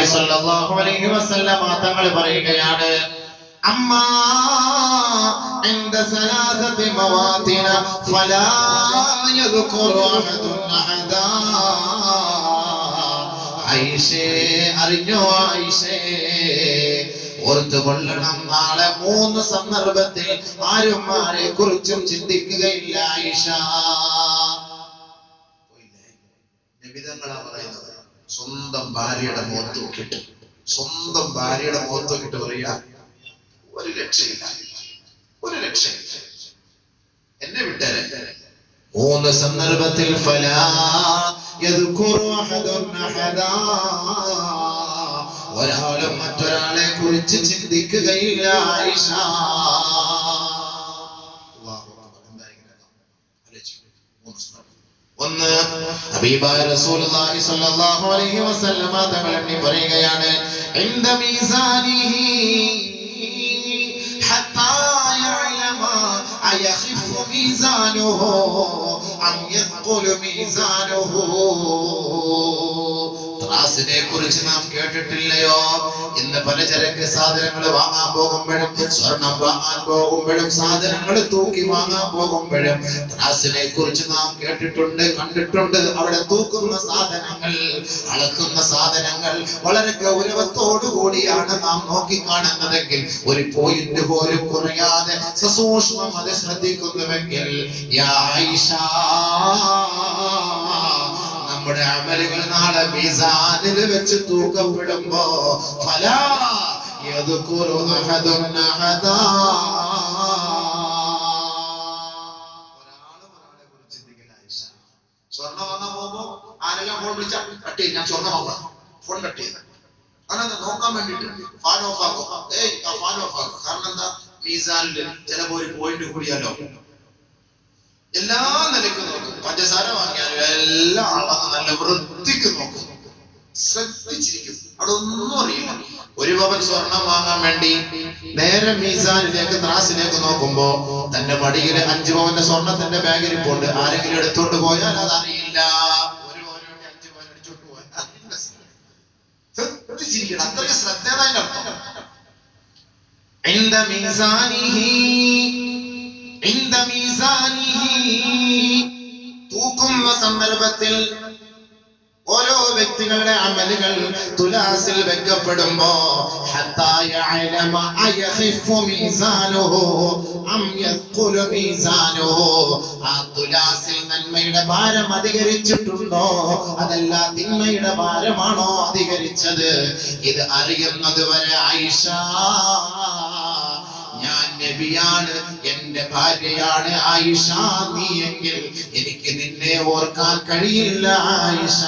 സ്വല്ലല്ലാഹു അലൈഹി വസല്ലമ തങ്ങൾ പറയുകയാണ് അമ്മാ عند ثلاثة مواطن فلا يذكر أحد أحدا ഐഷേ അറിഞ്ഞോ ഐഷേ ഓർത്തുകൊള്ളണം നാളെ മൂന്ന് സന്ദർഭത്തിൽ ആരും ആരെ കുറിച്ചും ചിന്തിക്കുകയില്ല ഐഷ നിബിതങ്ങളാ പറയുന്നത് സ്വന്തം ഭാര്യയുടെ മുഖത്ത് നോക്കിയിട്ട് സ്വന്തം ഭാര്യയുടെ മുഖത്ത് നോക്കിയിട്ട് പറയാ ഒരു രക്ഷയില്ല ഒരു രക്ഷയില്ല എന്നെ വിട്ടേരെ മൂന്ന് സന്ദർഭത്തിൽ ഫലാ യദ്കുറു അഹദുൻ അഹദാ ഒരാളും മറ്റൊരാളെ കുറിച്ച് ചിന്തിക്കുകയില്ല ആയിഷ അല്ലാഹു അക്ബർ. എന്തായിരിക്കും രംഗം? ആലോചിച്ച്. മൂന്ന് സ്ഥലം. ഒന്ന് ഹബീബായ റസൂലുള്ളാഹി സ്വല്ലല്ലാഹു അലൈഹി വസല്ലമ തങ്ങൾ എണ്ണി പറയുകയാണ് عند ميزانه حتى يعلم أيخف ميزانه أم يثقل ميزانه ത്രാസിനെ കുറിച്ച് നാം കേട്ടിട്ടില്ലയോ ഇന്ന് പലചരക്ക് സാധനങ്ങൾ വാങ്ങാൻ പോകുമ്പോഴും സ്വർണം വാങ്ങാൻ പോകുമ്പോഴും സാധനങ്ങൾ തൂക്കി വാങ്ങാൻ പോകുമ്പോഴും ത്രാസിനെ കുറിച്ച് നാം കേട്ടിട്ടുണ്ട് കണ്ടിട്ടുണ്ട് അവിടെ തൂക്കുന്ന സാധനങ്ങൾ അളക്കുന്ന സാധനങ്ങൾ വളരെ ഗൗരവത്തോടു കൂടിയാണ് നാം നോക്കിക്കാണുന്നതെങ്കിൽ ഒരു പോയിന്റ് പോലും കുറയാതെ സസൂക്ഷ്മം അത് ശ്രദ്ധിക്കുന്നുവെങ്കിൽ യാ ആയിഷ നമ്മുടെ അമലുകൾ നാളെ മീസാനിൽ വെച്ച് തൂക്കപ്പെടുമ്പോ ഫലാ യദ്കുറു അഹദുൻ അഹദാ ഒരാളും ഒരാളെ കുറിച്ച് ചിന്തിക്കില്ല ആയിഷ. സ്വർണ്ണം വാങ്ങാൻ പോകുമ്പോ ആരെല്ലാം ഫോൺ വിളിച്ച കട്ട് ചെയ്യും ഞാൻ സ്വർണ്ണം വാങ്ങാം ഫോൺ കട്ട് ചെയ്ത് അതെന്താ നോക്കാൻ വേണ്ടിട്ട് ഫാൻ ഓഫ് ആക്കും ഏയ് ആ ഫാൻ ഓഫ് ആക്കും കാരണം എന്താ മീസാനില് ചിലപ്പോ ഒരു പോയിന്റ് കൂടിയാലോ എല്ലാ നിലയ്ക്കും നോക്കും പഞ്ചസാര വാങ്ങിയാലും എല്ലാം അളന്ന് നല്ല വൃത്തിക്ക് നോക്കും ശ്രദ്ധിച്ചിരിക്കും അവിടെ ഒന്നും അറിയില്ല ഒരു പവൻ സ്വർണം വാങ്ങാൻ വേണ്ടി നേരെ മീസാനിലേക്ക് ത്രാസിലേക്ക് നോക്കുമ്പോ തന്റെ മടിയില് അഞ്ചു പവന്റെ സ്വർണത്തിന്റെ ബാഗിൽ പോണ്ട് ആരെങ്കിലും എടുത്തോണ്ട് പോയാൽ അത് അറിയില്ല ഒരു പവന് വേണ്ടി അഞ്ച് പവൻ അടിച്ചോണ്ട് പോയാൽ അതിന്റെ ശ്രദ്ധിച്ചിരിക്കണം അത്രയും ശ്രദ്ധേതായിട്ട് അർത്ഥം عند ميزانه عند ميزانه തൂക്കുന്ന സന്ദർഭത്തിൽ ഓരോ വ്യക്തികളുടെ അമലുകൾ തുലാസിൽ വെക്കപ്പെടുമ്പോ حتى يعلم أيخف ميزانه أم يثقل ميزانه ആ തുലാസിൽ നന്മയുടെ ഭാരം അധികരിച്ചിട്ടുണ്ടോ അതല്ല തിന്മയുടെ ഭാരമാണോ അധികരിച്ചത് ഇത് അറിയുന്നത് വരെ ആയിഷ ഞാൻ നബിയാണ് എന്റെ ഭാര്യയാണ് ആയിഷ നീ എങ്കിൽ എനിക്ക് നിന്നെ ഓർക്കാൻ കഴിയില്ല ആയിഷ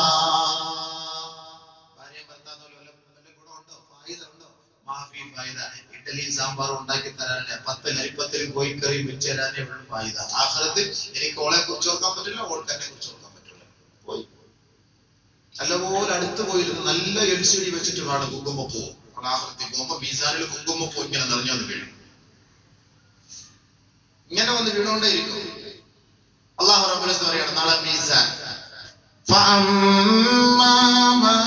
ഭാര്യയും ഭർത്താവും തമ്മിൽ വല്ല വല്ല ഗുണമുണ്ടോ ഫായിദ ഉണ്ടോ മാഫി ഫായിദ ഇഡ്ഡലിയും സാമ്പാറും ഉണ്ടാക്കി തരാനല്ലേ പത്ത് കരിപ്പത്തിലും കോഴിക്കറിയും വെച്ച് തരാനേ ഉള്ളൂ ഫായിദ ആഖിറത്ത് എനിക്ക് ഓളെ കുറിച്ച് ഓർക്കാൻ പറ്റില്ല ഓൾക്ക് എന്നെ കുറിച്ച് ഓർക്കാൻ പറ്റില്ല പോയി നല്ലപോലെ അടുത്ത് പോയിരുന്നു നല്ല എൽ സി ഡി വെച്ചിട്ട് വേണം കുങ്കുമപ്പൂ അവിടെ ആഹൃത്തി പോകുമ്പോ മീസാനിൽ കുങ്കുമപ്പൂ ഇങ്ങനെ നിറഞ്ഞു വന്ന് വീഴും ഇങ്ങനെ വന്ന് വീണുകൊണ്ടേയിരിക്കും അള്ളാഹു റബ്ബുൽ പറയാണ് നാളെ മീസാൻ فأما من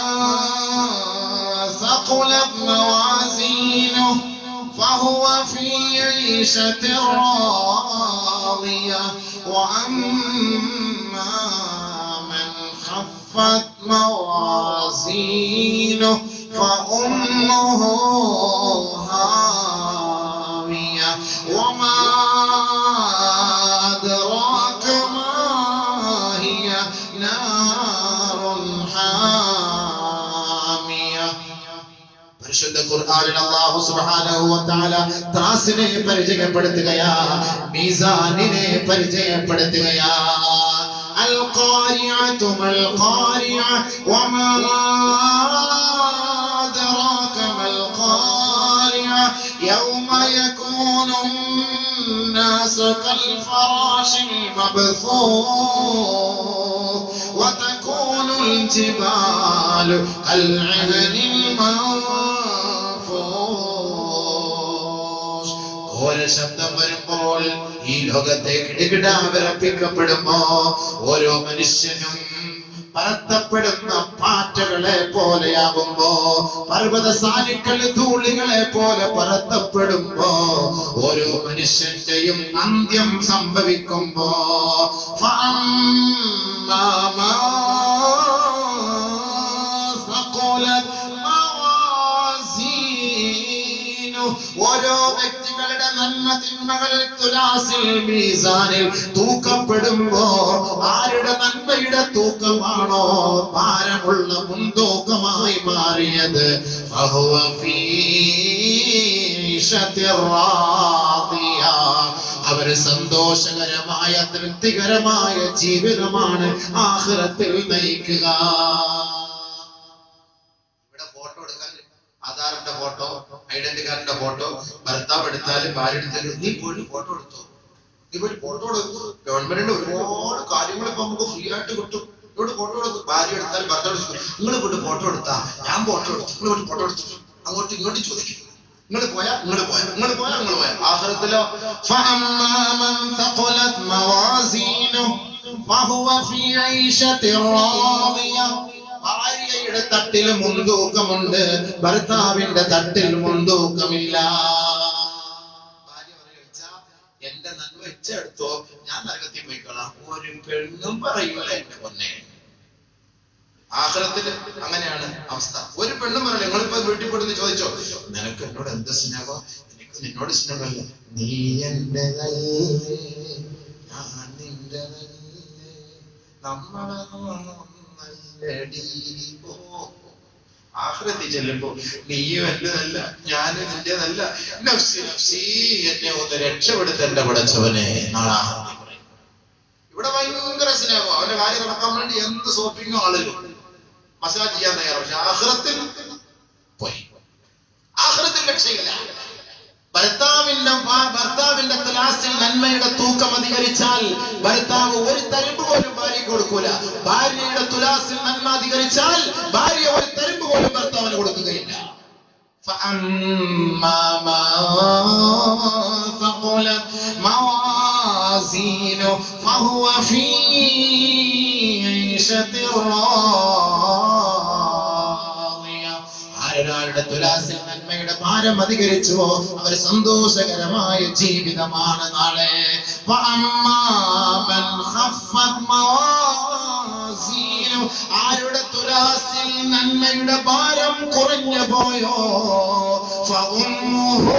ثقلت موازينه فهو في عيشة راضية وأما من خفت موازينه فأمه هاوية وما أدراك ما هي نار حامية പരിശുദ്ധ ഖുർആനിൽ അല്ലാഹു സുബ്ഹാനഹു വ തആല ത്രാസിനെ പരിചയപ്പെടുത്തുകയാ മീസാനിനെ പരിചയപ്പെടുത്തുകയാ അൽ ഖാരിഅതു മൽ ഖാരിഅ വമാ അദ്റാക മൽ ഖാരിഅ യൗമ യകൂനു الناس كالفراش المبثوث وتكون الجبال كالعهن المنفوش ഘോര ശബ്ദം വരുമ്പോൾ ഈ ലോകത്തെ കിടുകിടാ വിറപ്പിക്കപ്പെടുമ്പോ ഓരോ മനുഷ്യനും പറത്തപ്പെടുന്ന പാറ്റ പാറ്റകളെ പോലെയാകുമ്പോ പർവ്വത സാനുക്കൾ ധൂളികളെ പോലെ പറത്തപ്പെടുമ്പോ ഓരോ മനുഷ്യന്റെയും അന്ത്യം സംഭവിക്കുമ്പോ فأما من ثقلت موازينه ഓരോ വ്യക്തികളുടെ നന്മ തിന്മകളിൽ തുലാസിൽ മീസാനിൽ തൂക്കപ്പെടുമ്പോ ആരുടെ നന്മയുടെ തൂക്കമാണോ ഭാരമുള്ള മുൻതൂക്കമായി മാറിയത് فهو في عيشة راضية അവര് സന്തോഷകരമായ തൃപ്തികരമായ ജീവിതമാണ് ആഹ്റത്തിൽ നയിക്കുക ഇവിടെ ഫോട്ടോ എടുക്കാൻ ആധാറിന്റെ ഫോട്ടോ ഐഡന്റി കാർഡിന്റെ ഫോട്ടോ ഭർത്താവ് എടുത്താലും ഭാര്യ എടുത്താലും നീ പോയി ഫോട്ടോ എടുത്തോ നീ പോയി ഫോട്ടോ എടുത്തു ഗവൺമെന്റിന്റെ ഒരുപാട് കാര്യങ്ങൾ ഇപ്പൊ നമുക്ക് ഫ്രീ ആയിട്ട് കിട്ടും ഇവിടെ ഫോട്ടോ എടുത്തു ഭാര്യ എടുത്താൽ ഭർത്താവ് എടുത്തു നിങ്ങൾ പോയിട്ട് ഫോട്ടോ എടുത്താ ഞാൻ ഫോട്ടോ എടുത്തു നിങ്ങൾ പോയിട്ട് ഫോട്ടോ എടുത്തു അങ്ങോട്ടും ഇങ്ങോട്ടും ചോദിക്കും നിങ്ങൾ പോയാ നിങ്ങൾ പോയാ നിങ്ങൾ പോയാ നിങ്ങൾ പോയാ ആഹ്റത്തിലോ فأما من ثقلت موازينه فهو في عيشة راضية ഭാര്യയുടെ തട്ടിൽ മുൻതൂക്കമുണ്ട് ഭർത്താവിന്റെ തട്ടിൽ മുൻതൂക്കമില്ല ഭാര്യ പറയുക എന്റെ നന്മ വെച്ചെടുത്തോ ഞാൻ നരകത്തിൽ പോയിക്കോളാം ഒരു പെണ്ണും പറയൂല എന്റെ പൊന്നെ ആഹ്റത്തിൽ അങ്ങനെയാണ് അവസ്ഥ ഒരു പെണ്ണും പറയില്ല നിങ്ങളിപ്പോ വീട്ടിൽ പോയിട്ട് ചോദിച്ചോ നിനക്ക് എന്നോട് എന്ത് സ്നേഹം എനിക്ക് നിന്നോട് സ്നേഹമല്ല നീ എന്റേതല്ലേ ഞാൻ നിന്റേതല്ലേ നമ്മളൊന്നല്ലടി ഓ ആഹ്റത്തിൽ ചെല്ലുമ്പോ നീയും എന്റേതല്ല ഞാനും നിന്റേതല്ല നഫ്സി നഫ്സി എന്നെ ഒന്ന് രക്ഷപ്പെടുത്തേണ്ട പടച്ചവനെ നാളെ ആഹ്റത്തിൽ പറയും. ഇവിടെ ഭയങ്കര സ്നേഹം അവന്റെ കാര്യം നടക്കാൻ വേണ്ടി എന്ത് സോപ്പിങ്ങോ ആളുകൾ മസാജ് ചെയ്യാൻ തയ്യാറാണ് പക്ഷെ ആഹ്റത്തിൽ പോയി ആഹ്റത്തിൽ രക്ഷയില്ല ഭർത്താവിന്റെ ഭ- ഭർത്താവിന്റെ ക്ലാസ്സിൽ നന്മയുടെ തൂക്കം അധികരിച്ചാൽ ഭർത്താവ് ഒരു തരിമ്പ് പോലും ഭാര്യ കൊടുക്കൂല ഭാര്യയുടെ തുലാസിൽ നന്മ അധികരിച്ചാൽ ഭാര്യ ഒരു തരിമ്പ് പോലും ഭർത്താവിന് കൊടുക്കുകയില്ല فأما من ثقلت موازينه فهو في عيشة راضية ആരൊരാളുടെ തുലാസിൽ നന്മയുടെ ഭാരം അധികരിച്ചുവോ അവർ സന്തോഷകരമായ ജീവിതമാണ് നാളെ وأما من خفت موازينه ആരുടെ തുലാസിൽ നന്മയുടെ ഭാരം കുറഞ്ഞു പോയോ فأمه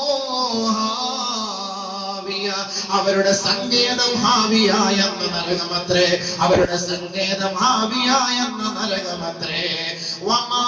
ഹാവിയ. അവരുടെ സങ്കേതം ഹാവിയായ എന്ന നരകമത്രേ അവരുടെ സങ്കേതം ഹാവിയായ എന്ന നരകമത്രേ വമാ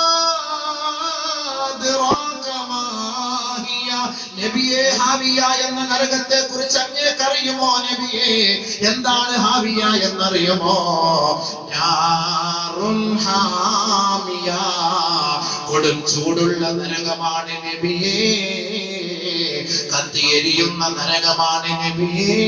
അദ്റാക മാ ഹിയ. നബിയെ ഹാവിയ എന്ന നരകത്തെ കുറിച്ച് അങ്ങേക്കറിയുമോ നബിയെ എന്താണ് ഹാവിയ എന്നറിയുമോ നാറുൻ ഹാമിയ കൊടും ചൂടുള്ള നരകമാണ് നബിയേ കത്തിയെരിയുന്ന നരകമാണ് നബിയേ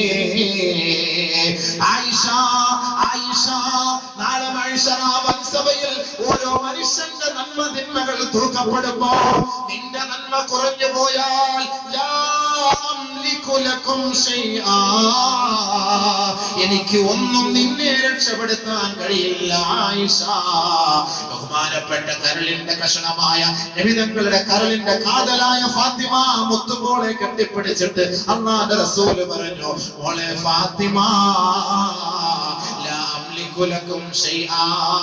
ആയിഷ ആയിഷ നാളെ മനുഷ്യരാവൻ സഭയിൽ ഓരോ മനുഷ്യന്റെ നന്മ തിന്മകൾ തൂക്കപ്പെടുമ്പോ നിന്റെ നന്മ കുറഞ്ഞു പോയാൽ ലാ അംലികു ലക്കും ശൈആ. എനിക്ക് ഒന്നും നിന്നെ രക്ഷപ്പെടുത്താൻ കഴിയില്ല ആയിഷ ബഹുമാനപ്പെട്ട കരളിന്റെ കഷണമായ നബിതങ്ങളുടെ കരളിന്റെ കാതലായ ഫാത്തിമ മുത്തുമോളെ കെട്ടിപ്പിടിച്ചിട്ട് അള്ളാന്റെ റസൂല് പറഞ്ഞു മോളെ ഫാത്തിമ ലാ അംലികു ലക്കും ശൈആ.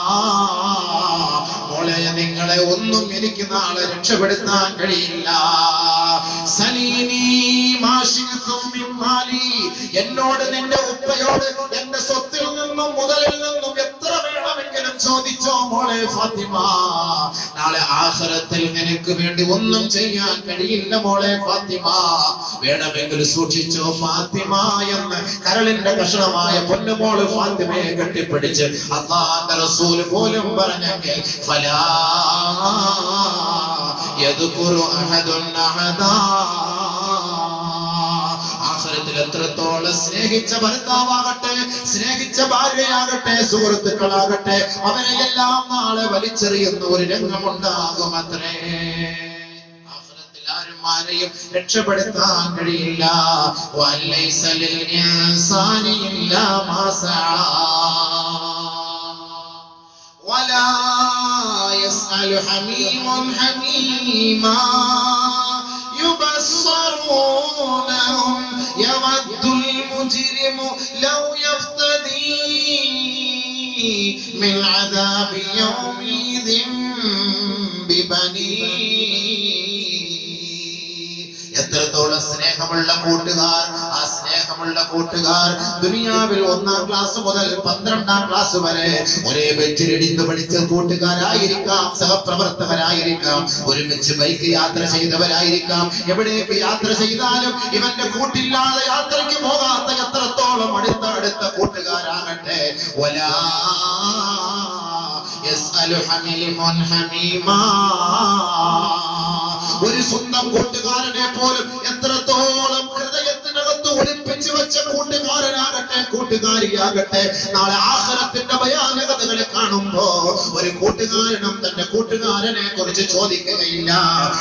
മോളെ നിങ്ങളെ ഒന്നും എനിക്ക് നാളെ രക്ഷപ്പെടുത്താൻ കഴിയില്ല സലീനി മാഷിഅത്തും മിൻ മാലി. എന്നോട് നിന്റെ ഉപ്പയോട് എന്റെ സ്വത്തിൽ നിന്നും മുതലിൽ നിന്നും എത്ര വേണമെങ്കിലും ചോദിച്ചോ മോളെ ഫാത്തിമ നാളെ ആഖിറത്തിൽ നിനക്ക് വേണ്ടി ഒന്നും ചെയ്യാൻ കഴിയില്ല മോളെ ഫാത്തിമ വേണമെങ്കിൽ സൂക്ഷിച്ചോ ഫാത്തിമ എന്ന് കരളിന്റെ കഷണമായ പൊന്നുമോള് ഫാത്തിമയെ കെട്ടിപ്പിടിച്ച് അള്ളാന്റെ റസൂൽ പോലും പറഞ്ഞെങ്കിൽ ഫലാ യദ്കുറു അഹദുൻ അഹദാ ആഖിറത്തിൽ എത്രത്തോളം സ്നേഹിച്ച ഭർത്താവാകട്ടെ സ്നേഹിച്ച ഭാര്യയാകട്ടെ സുഹൃത്തുക്കളാകട്ടെ അവരെയെല്ലാം നാളെ വലിച്ചെറിയുന്ന ഒരു രംഗമുണ്ടാകും അത്രേ ആഖിറത്തിൽ ആരും ആരെയും രക്ഷപ്പെടുത്താൻ കഴിയില്ല വലൈസ ലിൽ ഇൻസാനി ഇല്ലാ മാ സആ ولا يسأل حميم حميما يبصرونهم يود المجرم لو يفتدي من عذاب يومئذ ببنيه എത്രത്തോളം സ്നേഹമുള്ള കൂട്ടുകാർ ആ സ്നേഹമുള്ള കൂട്ടുകാർ ദുനിയാവിൽ ഒന്നാം ക്ലാസ് മുതൽ പന്ത്രണ്ടാം ക്ലാസ് വരെ ഒരേ ബെഞ്ചിലിടിந்து പഠിച്ച കൂട്ടുകാരായിരിക്കാം സഹപ്രവർത്തകരായിരിക്കാം ഒരുമിച്ച് ബൈക്ക് യാത്ര ചെയ്തവരായിരിക്കാം എവിടേക്ക് യാത്ര ചെയ്താലും ഇവന്റെ കൂട്ടില്ലാതെ യാത്രയ്ക്ക് പോകാത്ത എത്രത്തോളം അടുത്ത അടുത്ത കൂട്ടുകാരാകട്ടെ ഒലാ യസ്അലു ഹമീമുൻ ഹമീമാ ഒരു സ്വന്തം കൂട്ടുകാരനെ പോലും എത്രത്തോളം ഹൃദയത്തിനകത്ത് ഒളിപ്പിച്ചു വെച്ച കൂട്ടുകാരനാകട്ടെ കൂട്ടുകാരിയാകട്ടെ നാളെ ആഹ്റത്തിന്റെ ഭയാനകതകളെ കാണുമ്പോ ഒരു കൂട്ടുകാരനും തന്റെ കൂട്ടുകാരനെ കുറിച്ച് ചോദിക്കുകയില്ല